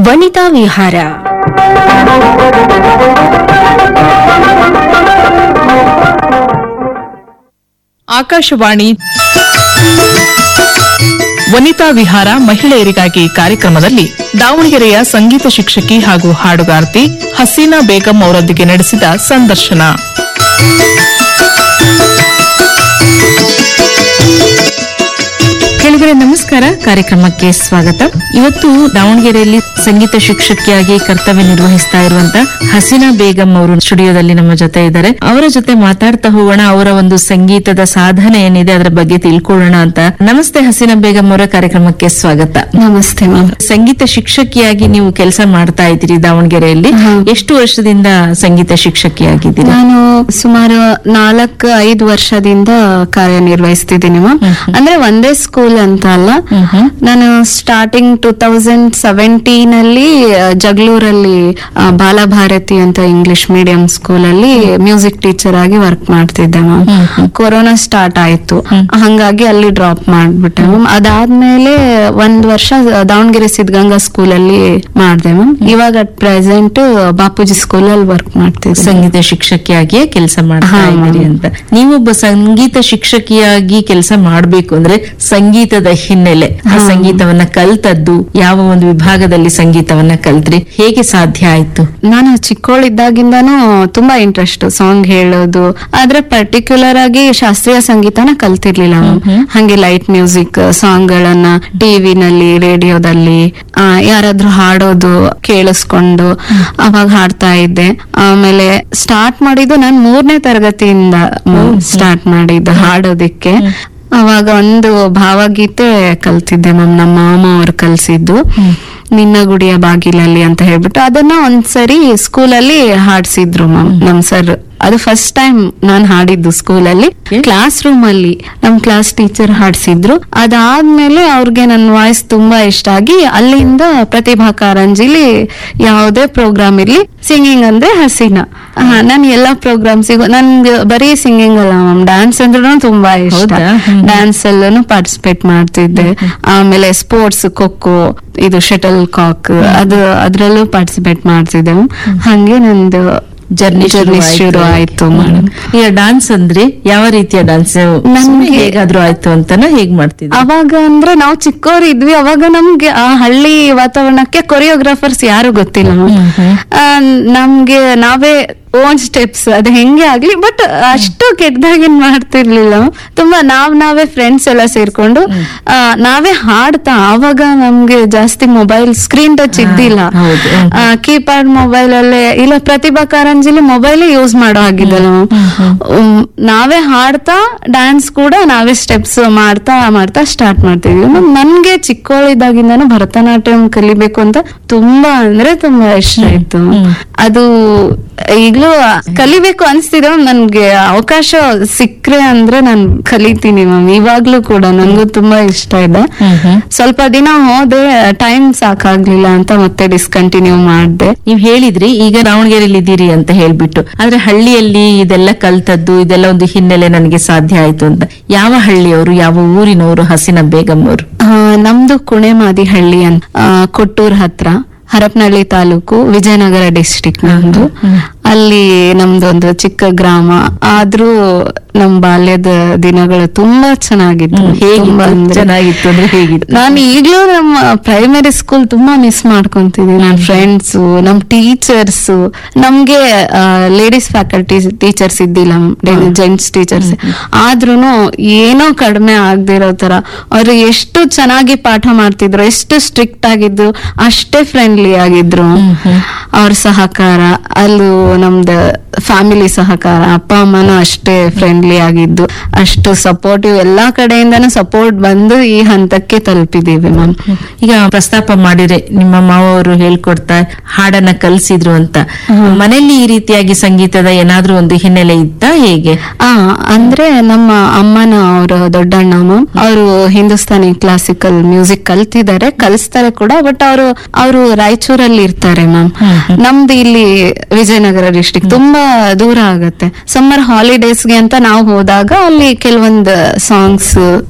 ವನಿತಾ ವಿಹಾರ ಆಕಾಶವಾಣಿ ವನಿತಾ ವಿಹಾರ ಮಹಿಳೆಯರಿಗಾಗಿ ಕಾರ್ಯಕ್ರಮದಲ್ಲಿ ದಾವಣಗೆರೆಯ ಸಂಗೀತ ಶಿಕ್ಷಕಿ ಹಾಗೂ ಹಾಡುಗಾರ್ತಿ ಹಸೀನಾ ಬೇಗಂ ಅವರೊಂದಿಗೆ ನಡೆಸಿದ ಸಂದರ್ಶನ ಕೆಳಗಡೆ ನಮಸ್ಕಾರ ಕಾರ್ಯಕ್ರಮಕ್ಕೆ ಸ್ವಾಗತ ಇವತ್ತು ದಾವಣಗೆರೆಯಲ್ಲಿ ಸಂಗೀತ ಶಿಕ್ಷಕಿಯಾಗಿ ಕರ್ತವ್ಯ ನಿರ್ವಹಿಸ್ತಾ ಇರುವಂತ ಹಸೀನಾ ಬೇಗಂ ಅವರು ಸ್ಟುಡಿಯೋದಲ್ಲಿ ನಮ್ಮ ಜೊತೆ ಇದ್ದಾರೆ ಅವರ ಜೊತೆ ಮಾತಾಡ್ತಾ ಹೋಗೋಣ ಅವರ ಒಂದು ಸಂಗೀತದ ಸಾಧನೆ ಏನಿದೆ ಅದರ ಬಗ್ಗೆ ತಿಳ್ಕೊಳ್ಳೋಣ ಅಂತ ನಮಸ್ತೆ ಹಸೀನಾ ಬೇಗಂ ಅವರ ಕಾರ್ಯಕ್ರಮಕ್ಕೆ ಸ್ವಾಗತ ನಮಸ್ತೆ ಮ್ಯಾಮ್ ಸಂಗೀತ ಶಿಕ್ಷಕಿಯಾಗಿ ನೀವು ಕೆಲಸ ಮಾಡ್ತಾ ಇದ್ದೀರಿ ದಾವಣಗೆರೆಯಲ್ಲಿ ಎಷ್ಟು ವರ್ಷದಿಂದ ಸಂಗೀತ ಶಿಕ್ಷಕಿಯಾಗಿದ್ದೀರಿ ನಾನು ಸುಮಾರು ನಾಲ್ಕು ಐದು ವರ್ಷದಿಂದ ಕಾರ್ಯನಿರ್ವಹಿಸ್ತಿದ್ದೀನಿ ಮ್ಯಾಮ್ ಅಂದ್ರೆ ಒಂದೇ ಸ್ಕೂಲ್ ಅಂತ ಅಲ್ಲ ನಾನು ಸ್ಟಾರ್ಟಿಂಗ್ ಟೂ ತೌಸಂಡ್ ಸೆವೆಂಟೀನ್ ಅಲ್ಲಿ ಆ, ಜಗಳೂರಲ್ಲಿ ಆ, ಬಾಲಭಾರತಿ ಅಂತ ಇಂಗ್ಲಿಷ್ ಮೀಡಿಯಂ ಸ್ಕೂಲ್ ಅಲ್ಲಿ ಮ್ಯೂಸಿಕ್ ಟೀಚರ್ ಆಗಿ ವರ್ಕ್ ಮಾಡ್ತಿದ್ದೆ ಮ್ಯಾಮ್ ಕೊರೋನಾ ಸ್ಟಾರ್ಟ್ ಆಯ್ತು ಹಂಗಾಗಿ ಅಲ್ಲಿ ಡ್ರಾಪ್ ಮಾಡ್ಬಿಟ್ಟೆ ಮ್ಯಾಮ್ ಅದಾದ್ಮೇಲೆ ಒಂದ್ ವರ್ಷ ದಾವಣಗೆರೆ ಸಿದ್ಧಗಂಗಾ ಸ್ಕೂಲ್ ಅಲ್ಲಿ ಮಾಡಿದೆ ಮ್ಯಾಮ್ ಇವಾಗ ಅಟ್ ಪ್ರೆಸೆಂಟ್ ಬಾಪೂಜಿ ಸ್ಕೂಲ್ ಅಲ್ಲಿ ವರ್ಕ್ ಮಾಡ್ತಿದ್ದೆ ಸಂಗೀತ ಶಿಕ್ಷಕಿಯಾಗಿಯೇ ಕೆಲಸ ಮಾಡ್ತಾ ಹಾ, ಇದ್ದೀರಿ ಅಂತ ನೀವೊಬ್ಬ ಸಂಗೀತ ಶಿಕ್ಷಕಿಯಾಗಿ ಕೆಲಸ ಮಾಡ್ಬೇಕು ಅಂದ್ರೆ ಸಂಗೀತದ ಹಿನ್ನೆಲೆ ಆ ಸಂಗೀತವನ್ನ ಕಲ್ತದ್ದು ಯಾವ ಒಂದು ವಿಭಾಗದಲ್ಲಿ ಸಂಗೀತವನ್ನ ಕಲ್ತ್ರಿ ಹೇಗೆ ಸಾಧ್ಯ ಆಯ್ತು ನಾನು ಚಿಕ್ಕವಳಿದ್ದಾಗಿಂದಾನು ತುಂಬಾ ಇಂಟ್ರೆಸ್ಟ್ ಸಾಂಗ್ ಹೇಳೋದು ಆದ್ರೆ ಪರ್ಟಿಕ್ಯುಲರ್ ಆಗಿ ಶಾಸ್ತ್ರೀಯ ಸಂಗೀತನ ಕಲ್ತಿರ್ಲಿಲ್ಲ ಮ್ಯಾಮ್ ಹಂಗೆ ಲೈಟ್ ಮ್ಯೂಸಿಕ್ ಸಾಂಗ್ ಗಳನ್ನ ಟಿವಿನಲ್ಲಿ ರೇಡಿಯೋದಲ್ಲಿ ಯಾರಾದ್ರೂ ಹಾಡೋದು ಕೇಳಿಸ್ಕೊಂಡು ಅವಾಗ ಹಾಡ್ತಾ ಇದ್ದೆ ಆಮೇಲೆ ಸ್ಟಾರ್ಟ್ ಮಾಡಿದ್ದು ನಾನು ಮೂರನೇ ತರಗತಿಯಿಂದ ಸ್ಟಾರ್ಟ್ ಮಾಡಿದ್ದು ಹಾಡೋದಿಕ್ಕೆ ಅವಾಗ ಒಂದು ಭಾವಗೀತೆ ಕಲ್ತಿದ್ದೆ ಮ್ಯಾಮ್ ನಮ್ಮ ಮಾಮ ಅವ್ರು ಕಲ್ಸಿದ್ದು ನಿನ್ನ ಗುಡಿಯ ಬಾಗಿಲಲ್ಲಿ ಅಂತ ಹೇಳ್ಬಿಟ್ಟು ಅದನ್ನ ಒಂದ್ಸರಿ ಸ್ಕೂಲಲ್ಲಿ ಹಾಡ್ಸಿದ್ರು ಮ್ಯಾಮ್ ನಮ್ ಸರ್ ಅದು ಫಸ್ಟ್ ಟೈಮ್ ನಾನ್ ಹಾಡಿದ್ದು ಸ್ಕೂಲಲ್ಲಿ ಕ್ಲಾಸ್ ರೂಮ್ ಅಲ್ಲಿ ನಮ್ ಕ್ಲಾಸ್ ಟೀಚರ್ ಹಾಡ್ಸಿದ್ರು ಅದಾದ್ಮೇಲೆ ಅವ್ರಿಗೆ ನನ್ನ ವಾಯ್ಸ್ ತುಂಬಾ ಇಷ್ಟ ಆಗಿ ಅಲ್ಲಿಂದ ಪ್ರತಿಭಾ ಕಾರಂಜಿಲಿ ಯಾವುದೇ ಪ್ರೋಗ್ರಾಮ್ ಇರ್ಲಿ ಸಿಂಗಿಂಗ್ ಅಂದ್ರೆ ಹಸೀನಾ ನಾನು ಎಲ್ಲಾ ಪ್ರೋಗ್ರಾಮ್ಸಿಗೂ ನನ್ಗೆ ಬರೀ ಸಿಂಗಿಂಗ್ ಅಲ್ಲ ಮ್ಯಾಮ್ ಡ್ಯಾನ್ಸ್ ಅಂದ್ರೂ ತುಂಬಾ ಇಷ್ಟ ಹೌದಾ? ಹ್ಮ್. ಡ್ಯಾನ್ಸ್ ಅಲ್ಲೂ ಪಾರ್ಟಿಸಿಪೇಟ್ ಮಾಡ್ತಿದ್ದೆ ಆಮೇಲೆ ಸ್ಪೋರ್ಟ್ಸ್ ಖೋಖೋ ಇದು ಶಟಲ್ ಕಾಕ್ ಅದು ಅದ್ರಲ್ಲೂ ಪಾರ್ಟಿಸಿಪೇಟ್ ಮಾಡ್ತಿದ್ದೆ ಹಂಗೆ ನಂದು ಜರ್ನಿ ಜರ್ನಿ ಶುರು ಆಯ್ತು ಮೇಡಮ್ ಈಗ ಡಾನ್ಸ್ ಅಂದ್ರೆ ಯಾವ ರೀತಿಯ ಡಾನ್ಸ್ ನಮ್ಗೆ- ಹೇಗಾದ್ರೂ ಆಯ್ತು ಅಂತಾನ ಹೇಗ್ ಮಾಡ್ತಿದ್ರಿ ಅವಾಗ ಅಂದ್ರೆ ನಾವು ಚಿಕ್ಕವ್ರು ಇದ್ವಿ ಅವಾಗ ನಮ್ಗೆ ಆ ಹಳ್ಳಿ ವಾತಾವರಣಕ್ಕೆ ಕೊರಿಯೋಗ್ರಾಫರ್ಸ್ ಯಾರು ಗೊತ್ತಿಲ್ಲ ಆ, ನಮ್ಗೆ ನಾವೇ ಓನ್ ಸ್ಟೆಪ್ಸ್ ಅದು ಹೆಂಗೆ ಆಗ್ಲಿ ಬಟ್ ಅಷ್ಟು ಕೆಟ್ಟದಾಗೇನ್ ಮಾಡ್ತಿರ್ಲಿಲ್ಲ ತುಂಬಾ ನಾವ್ ನಾವೇ ಫ್ರೆಂಡ್ಸ್ ಎಲ್ಲ ಸೇರ್ಕೊಂಡು ಆ, ನಾವೇ ಹಾಡ್ತಾ ಅವಾಗ ನಮ್ಗೆ ಜಾಸ್ತಿ ಮೊಬೈಲ್ ಸ್ಕ್ರೀನ್ ಟಚ್ ಇದ್ದಿಲ್ಲ ಹೌದು. ಕೀಪ್ಯಾಡ್ ಮೊಬೈಲ್ ಅಲ್ಲೇ ಇಲ್ಲ ಪ್ರತಿಭಾ ಕಾರಂಜಿಲಿ ಮೊಬೈಲ್ ಯೂಸ್ ಮಾಡೋ ಆಗಿದ್ದಲ್ಲ ಉಮ್, ನಾವೇ ಹಾಡ್ತಾ ಡ್ಯಾನ್ಸ್ ಕೂಡ ನಾವೇ ಸ್ಟೆಪ್ಸ್ ಮಾಡ್ತಾ ಮಾಡ್ತಾ ಸ್ಟಾರ್ಟ್ ಮಾಡ್ತಿದ್ವಿ ಮ್ಯಾಮ್ ನನ್ಗೆ ಚಿಕ್ಕವಳಿದ್ದಾಗಿಂದಾನು ಭರತನಾಟ್ಯಂ ಕಲಿಬೇಕು ಅಂತ ತುಂಬಾ ಅಂದ್ರೆ ತುಂಬಾ ಇಷ್ಟ ಇತ್ತು ಅದು ಈಗ್ಲೂ ಕಲಿಬೇಕು ಅನ್ಸ್ತಿದೆ ಮ್ಯಾಮ್ ನನ್ಗೆ ಅವಕಾಶ ಸಿಕ್ಕ್ರೆ ಅಂದ್ರೆ ನಾನ್ ಕಲಿತೀನಿ ಮ್ಯಾಮ್ ಇವಾಗ್ಲೂ ಕೂಡ ನನ್ಗೂ ತುಂಬಾ ಇಷ್ಟ ಇದೆ ಸ್ವಲ್ಪ ದಿನ ಹೋದೆ ಟೈಮ್ ಸಾಕಾಗ್ಲಿಲ್ಲ ಅಂತ ಮತ್ತೆ ಡಿಸ್ಕಂಟಿನ್ಯೂ ಮಾಡ್ದೆ ನೀವ್ ಹೇಳಿದ್ರಿ ಈಗ ದಾವಣಗೆರೆಯಲ್ಲಿ ಇದ್ದೀರಿ ಅಂತ ಹೇಳ್ಬಿಟ್ಟು ಆದ್ರೆ ಹಳ್ಳಿಯಲ್ಲಿ ಇದೆಲ್ಲ ಕಲ್ತದ್ದು ಇದೆಲ್ಲ ಒಂದು ಹಿನ್ನೆಲೆ ನನಗೆ ಸಾಧ್ಯ ಆಯ್ತು ಅಂತ ಯಾವ ಹಳ್ಳಿಯವರು ಯಾವ ಊರಿನವರು ಹಸಿನ ಬೇಗಂ ಅವರು ಆ, ನಮ್ದು ಕುಣೆಮಾದಿಹಳ್ಳಿ ಅಂತ ಆ, ಕೊಟ್ಟೂರ್ ಹತ್ರ ಹರಪನಹಳ್ಳಿ ತಾಲೂಕು ವಿಜಯನಗರ ಡಿಸ್ಟಿಕ್ ನಮ್ದು ಅಲ್ಲಿ ನಮ್ದೊಂದು ಚಿಕ್ಕ ಗ್ರಾಮ ಆದ್ರೂ ನಮ್ ಬಾಲ್ಯದ ದಿನಗಳು ತುಂಬಾ ಚೆನ್ನಾಗಿತ್ತು ತುಂಬಾ ಅಂದ್ರೆ ಚೆನ್ನಾಗಿತ್ತು ಅಂದ್ರೆ ಹೇಗಿತ್ತು ನಾನು ಈಗ್ಲೂ ನಮ್ಮ ಪ್ರೈಮರಿ ಸ್ಕೂಲ್ ತುಂಬಾ ಮಿಸ್ ಮಾಡ್ಕೊಂತಿದ್ದೀನಿ ನನ್ನ ಫ್ರೆಂಡ್ಸ್ ನಮ್ ಟೀಚರ್ಸ್ ನಮ್ಗೆ ಲೇಡೀಸ್ ಫ್ಯಾಕಲ್ಟಿ ಟೀಚರ್ಸ್ ಇದ್ದಿಲ್ಲ ಜೆಂಟ್ಸ್ ಟೀಚರ್ಸ್ ಆದ್ರೂನು ಏನೋ ಕಡಿಮೆ ಆಗ್ದಿರೋ ತರ ಅವ್ರು ಎಷ್ಟು ಚೆನ್ನಾಗಿ ಪಾಠ ಮಾಡ್ತಿದ್ರು ಎಷ್ಟು ಸ್ಟ್ರಿಕ್ಟ್ ಆಗಿದ್ರು ಅಷ್ಟೇ ಫ್ರೆಂಡ್ಲಿ ಆಗಿದ್ರು ಅವ್ರ ಸಹಕಾರ ಅಲ್ಲೂ ನಮ್ದು ಫ್ಯಾಮಿಲಿ ಸಹಕಾರ ಅಪ್ಪ ಅಮ್ಮನೂ ಅಷ್ಟೇ ಫ್ರೆಂಡ್ಲಿ ಆಗಿದ್ದು ಅಷ್ಟು ಸಪೋರ್ಟಿವ್ ಎಲ್ಲಾ ಕಡೆಯಿಂದನೂ ಸಪೋರ್ಟ್ ಬಂದು ಈ ಹಂತಕ್ಕೆ ತಲುಪಿದೀವಿ ಮ್ಯಾಮ್ ಈಗ ಪ್ರಸ್ತಾಪ ಮಾಡಿದ್ರೆ ನಿಮ್ಮ ಮಾವ ಅವರು ಹೇಳ್ಕೊಡ್ತಾ ಹಾಡನ್ನ ಕಲ್ಸಿದ್ರು ಅಂತ ಮನೆಯಲ್ಲಿ ಈ ರೀತಿಯಾಗಿ ಸಂಗೀತದ ಏನಾದ್ರೂ ಒಂದು ಹಿನ್ನೆಲೆ ಇತ್ತಾ ಹೇಗೆ ಆ ಅಂದ್ರೆ ನಮ್ಮ ಅಮ್ಮನ ಅವ್ರ ದೊಡ್ಡಣ್ಣ ಮ್ಯಾಮ್ ಅವರು ಹಿಂದೂಸ್ತಾನಿ ಕ್ಲಾಸಿಕಲ್ ಮ್ಯೂಸಿಕ್ ಕಲ್ತಿದ್ದಾರೆ ಕಲಿಸ್ತಾರೆ ಕೂಡ ಬಟ್ ಅವರು ಅವರು ರಾಯಚೂರಲ್ಲಿ ಇರ್ತಾರೆ ಮ್ಯಾಮ್ ನಮ್ದು ಇಲ್ಲಿ ವಿಜಯನಗರ ಡಿಸ್ಟಿಕ್ ತುಂಬಾ ದೂರ ಆಗತ್ತೆ ಸಮ್ಮರ್ ಹಾಲಿಡೇಸ್ಗೆ ಅಂತ ನಾವು ಹೋದಾಗ ಅಲ್ಲಿ ಕೆಲವೊಂದು ಸಾಂಗ್ಸ್